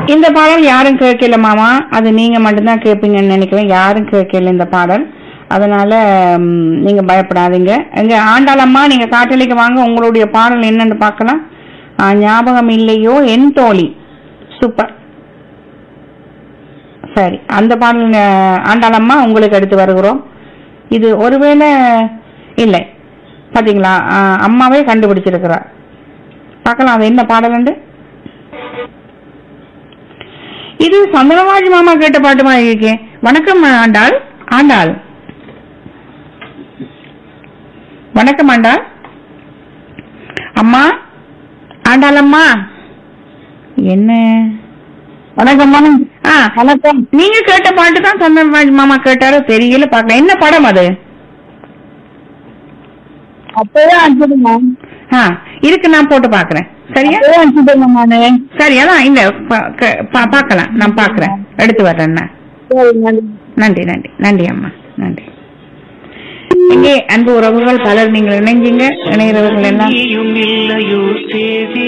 இந்த பாடல் யாரும் கேட்கல மாமா அது நீங்க மட்டும்தான் கேட்பீங்கன்னு நினைக்கிறேன் யாரும் கேட்கல இந்த பாடல் அதனால ம், நீங்க பயப்படாதீங்க எங்க ஆண்டாளம்மா நீங்க காட்டலைக்கு வாங்க உங்களுடைய பாடல் என்னன்னு பார்க்கலாம் ஆ, ஞாபகம் இல்லையோ என் தோழி சூப்பர் சரி அந்த பாடல் ஆ, ஆண்டாளம்மா உங்களுக்கு எடுத்து வருகிறோம் இது ஒருவேளை இல்லை பாத்தீங்களா ஆ, அம்மாவே கண்டுபிடிச்சிருக்கிறார் பார்க்கலாம் அது என்ன பாடல் இது சந்திரராஜ் மாமா கேட்ட பாட்டு மாதிரி இருக்கே வணக்கம் ஆண்டாள் ஆண்டாள் வணக்கம் ஆண்டாள் அம்மா ஆண்டாள் அம்மா என்ன வணக்கம் ஆ வணக்கம் நீங்க கேட்ட பாட்டு தான் சந்திரராஜ் மாமா கேட்டாரோ தெரியல பார்க்கலாம் என்ன படம் அது அப்பவே அனுப்பிடுமா ஆ இருக்கு நான் போட்டு பாக்குறேன் சரியா அப்பவே அனுப்பிடுங்க நானு சரி அதான் இந்த பா- க- பா- பார்க்கலாம் நான் பாக்குறேன் எடுத்து வர்றேன் நான். சரி நன்றி நன்றி நன்றி நன்றி அம்மா நன்றி இங்கே அன்பு உறவுகள் பலர் நீங்கள் இணைஞ்சீங்க இணைகிறவர்கள் எல்லாம் நீயும் இல்லையோ சேதி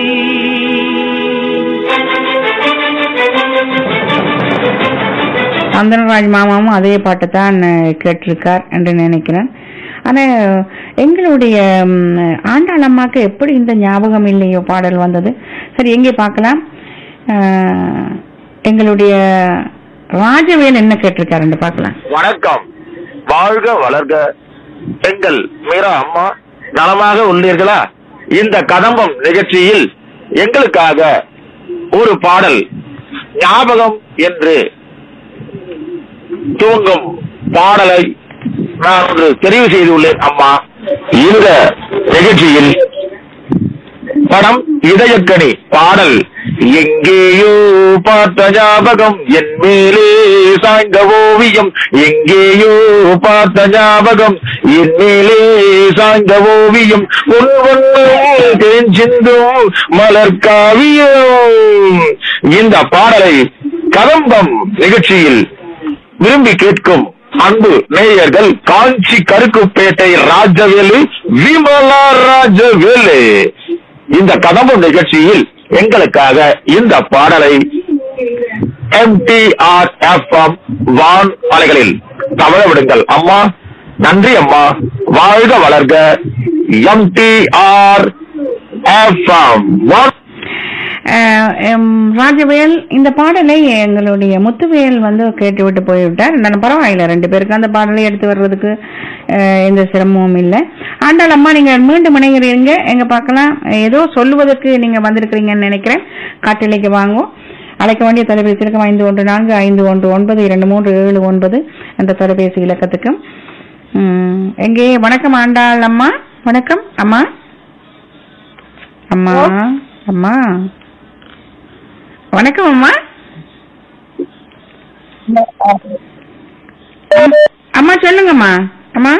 சந்திரராஜ் மாமாவும் அதே பாட்டு தான் கேட்டிருக்கார் என்று நினைக்கிறேன் ஆனா எங்களுடைய ம், ஆண்டாள் அம்மாக்கு எப்படி இந்த ஞாபகம் இல்லையோ பாடல் வந்தது சரி எங்கே பார்க்கலாம் அஹ், எங்களுடைய ராஜவேல் என்ன கேட்டிருக்காருன்னு பார்க்கலாம் வணக்கம் வாழ்க வளர்க எங்கள் மீரா அம்மா நலமாக உள்ளீர்களா இந்த கதம்பம் நிகழ்ச்சியில் எங்களுக்காக ஒரு பாடல் ஞாபகம் என்று துவங்கும் பாடலை நான் ஒன்று தெரிவு செய்துள்ளேன் அம்மா இந்த நிகழ்ச்சியில் படம் இதயக்கணி பாடல் எங்கேயோ பார்த்த ஞாபகம் என் மேலே சாய்ந்த ஓவியம் எங்கேயோ பார்த்த ஞாபகம் என் மேலே சாய்ந்த ஓவியம் உன் வண்ணம் தேன் சிந்தும் மலர் காவியம் இந்த பாடலை கதம்பம் நிகழ்ச்சியில் விரும்பி கேட்கும் அன்பு நேயர்கள் காஞ்சி கருக்குப்பேட்டை ராஜவேலு விமலா ராஜவேலு இந்த கதம்பம் நிகழ்ச்சியில் எங்களுக்காக இந்த பாடலை எம்டிஆர் எஃப்எம் வான் அலைகளில் தவழ விடுங்கள் அம்மா நன்றி அம்மா வாழ்க வளர்க எம்டிஆர் எஃப்எம் வான் அஹ் எம் ராஜவேல் இந்த பாடலை எங்களுடைய முத்துவேல் வந்து கேட்டுவிட்டு போய்விட்டார் இருந்தாலும் பரவாயில்ல ரெண்டு பேருக்கு அந்த பாடலை எடுத்து வர்றதுக்கு அஹ், எந்த சிரமமும் இல்லை ஆண்டாள் அம்மா நீங்க மீண்டும் இணைகிறீங்க எங்க பார்க்கலாம் ஏதோ சொல்லுவதற்கு நீங்க வந்திருக்கிறீங்கன்னு நினைக்கிறேன் காட்டிலைக்கு வாங்கும் அழைக்க வேண்டிய தொலைபேசி இலக்கம் ஐந்து ஒன்று நான்கு ஐந்து ஒன்று ஒன்பது இரண்டு மூன்று ஏழு ஒன்பது என்ற தொலைபேசி இலக்கத்துக்கும் உம், எங்கே வணக்கம் ஆண்டாள் அம்மா வணக்கம் அம்மா அம்மா அம்மா வணக்கம் அம்மா அம்மா சொல்லுங்கம்மா அம்மா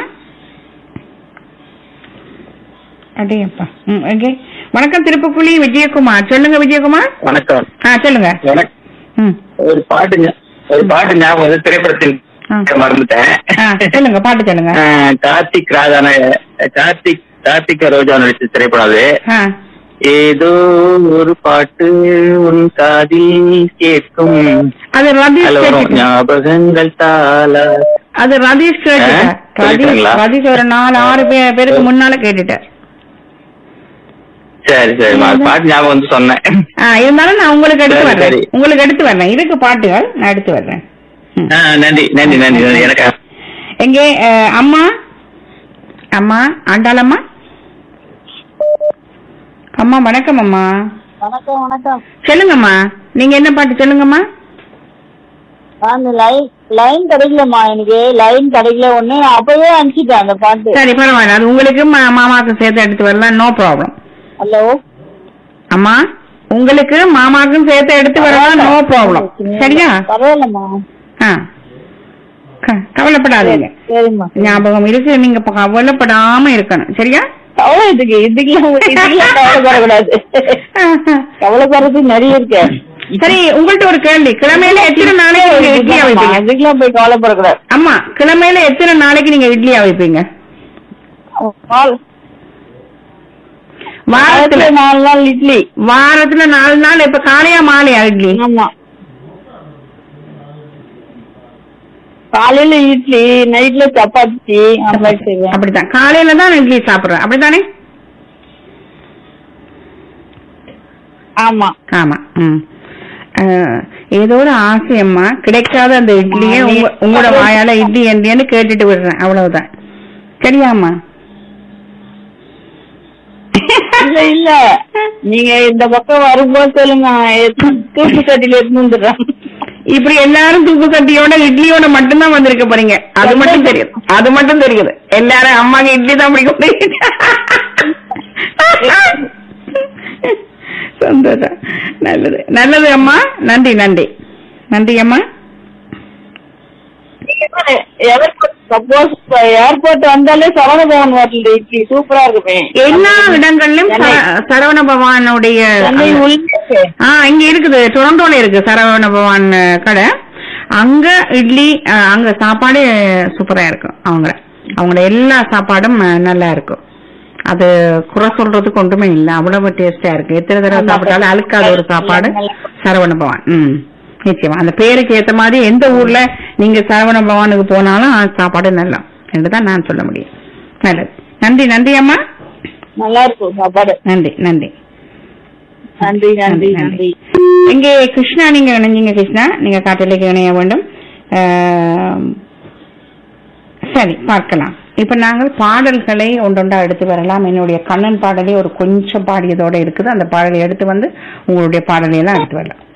அடேப்பா ம் ஓகே வணக்கம் திருப்புக்குழி விஜயகுமார் சொல்லுங்க விஜயகுமார் வணக்கம் ஆ சொல்லுங்க எனக்கு ம் ஒரு பாட்டு ஞா- ஒரு பாட்டு ஞாபகம் வந்து திரைப்படத்தில் ஆ. மறந்துட்டேன் ஆ சொல்லுங்க பாட்டு சொல்லுங்க ஆ, கார்த்திக் ராதான கார்த்திக் கார்த்திக் ரோஜா நடிச்ச திரைப்படம் அது ஆ ஏதோ ஒரு பாட்டு உன் காதில் கேட்கும் அது ரதீஷ் அதுல வரும் கேட்டுட்டு ஞாபகங்கள் தாள அது ரதீஷ் கேட்டுட்டார் ஆ? ரதீஷ் சொல்லிட்டாங்களா? ரதீஷ் ஒரு நாலு ஆறு பே- பேருக்கு முன்னால கேட்டுட்டார் சரி சரி அது பாட்டு ஞாபகம் வந்து சொன்னேன் ஆ இருந்தாலும் நான் உங்களுக்கு எடுத்து சரி, வர்றேன் சரி. உங்களுக்கு எடுத்து வர்றேன் இருக்கு பாட்டுகள் நான் எடுத்து வர்றேன் ம். ஆ, நன்றி நன்றி நன்றி நன்றி. எனக்கு எங்கே அஹ், அம்மா அம்மா ஆண்டாளம்மா அம்மா வணக்கம் அம்மா வணக்கம் வணக்கம் சொல்லுங்கம்மா நீங்க என்ன பாட்டு சொல்லுங்கம்மா நான் லைன் லைன் கிடைக்கலம்மா எனக்கு லைன் கிடைக்கல ஒண்ணு நான் அப்பவே அனுப்பிச்சிட்டேன் அந்த பாட்டு சரி பரவாயில்ல அது உங்களுக்கு மா- மாமாவுக்கு சேர்த்து எடுத்து வரலாம் நோ ப்ராப்ளம் ஹலோ அம்மா உங்களுக்கு மாமாவுக்கும் சேர்த்து எடுத்து வரலாம் நோ ப்ராப்ளம் சரியா பரவாயில்லம்மா ஆ க- கவலைப்படாதீங்க சரிம்மா ஞாபகம் இருக்கு நீங்க ப- கவலைப்படாம இருக்கணும் சரியா கவலை இதுக்கு இதுக்கெல்லாம் இதுக்கெல்லாம் கவலைப்படக்கூடாது கவலைப்படுறதுக்கு நிறைய இருக்கு சரி உங்கள்ட்ட ஒரு கேள்வி கிழமையில எத்தனை நாளைக்கு நீங்க இட்லியா வைப்பீங்க இதுக்கெல்லாம் போய் கவலைப்படக்கூடாது அம்மா கிழமையில எத்தனை நாளைக்கு நீங்க இட்லியா வைப்பீங்க வால்- வாரத்துல வாரத்துல நாலு நாள் இட்லி வாரத்துல நாலு நாள் இப்ப காலையா மாலையா இட்லி ஆமா காலையில இட்லி நைட்ல சப்பாத்தி அந்த மாதிரி செய்வேன் அப்படித்தான் காலையில தான் இட்லி சாப்பிடுறேன் அப்படித்தானே ஆமா ஆமா ம் அஹ், ஏதோ ஒரு ஆசையம்மா கிடைக்காத அந்த இட்லியை ஆ, நீ- உங்க- உங்களோட வாயால இட்லி என்றேன்னு கேட்டுட்டு விடுறேன் அவ்வளவுதான் சரியாம்மா இல்ல இல்ல நீங்க இந்த பக்கம் வரும்போது சொல்லுங்க எடுத்து- தூக்கு கட்டில எடுத்து வந்துடுறேன் இப்படி எல்லாரும் தூக்கு கட்டியோட இட்லியோட மட்டும்தான் வந்திருக்க போறீங்க அது மட்டும் தெரியுது அது மட்டும் தெரியுது எல்லாரும் அம்மாக்கு இட்லி தான் பிடிக்கும் சந்தோஷம் நல்லது நல்லது அம்மா நன்றி நன்றி நன்றி அம்மா ஏர்போர்ட் சப்போஸ் ஏர்போர்ட் வந்தாலே சரவண பவன் ஹோட்டல் இட்லி சூப்பரா இருக்குமே எல்லா இடங்கள்லயும் சர- சரவண பவானுடைய சென்னை உள்ள ஆ இங்க இருக்குது டொரண்டோல இருக்கு சரவண பவான் அஹ், கடை அங்க இட்லி அஹ், அங்க சாப்பாடு சூப்பரா இருக்கும் அவங்க அவங்களோட எல்லா சாப்பாடும் அஹ், நல்லா இருக்கும் அது குறை சொல்றதுக்கு ஒன்றுமே இல்ல அவ்வளவு டேஸ்டா இருக்கு எத்தனை தடவை சாப்பிட்டாலும் அழுக்காத ஒரு சாப்பாடு சரவண பவான் ம் நிச்சயமா அந்த பேருக்கு ஏத்த மாதிரி எந்த ஊர்ல நீங்க சரவண பவானுக்கு போனாலும் அந்த சாப்பாடு நல்லா என்றுதான் நான் சொல்ல முடியும் நல்லது நன்றி நன்றி அம்மா நல்லா இருக்கும் சாப்பாடு நன்றி நன்றி நன்றி நன்றி நன்றி இங்கே கிருஷ்ணா நீங்க இணைஞ்சீங்க கிருஷ்ணா நீங்க காட்டிലേക്ക് இணைய வேண்டும் ஆம், சரி பார்க்கலாம் இப்ப நாங்கள் பாடல்களை ஒன்றொன்றா எடுத்து வரலாம் என்னுடைய கண்ணன் பாடலே ஒரு கொஞ்சம் பாடியதோட இருக்குது அந்த பாடலை எடுத்து வந்து உங்களுடைய பாடலை எல்லாம் எடுத்து வரலாம்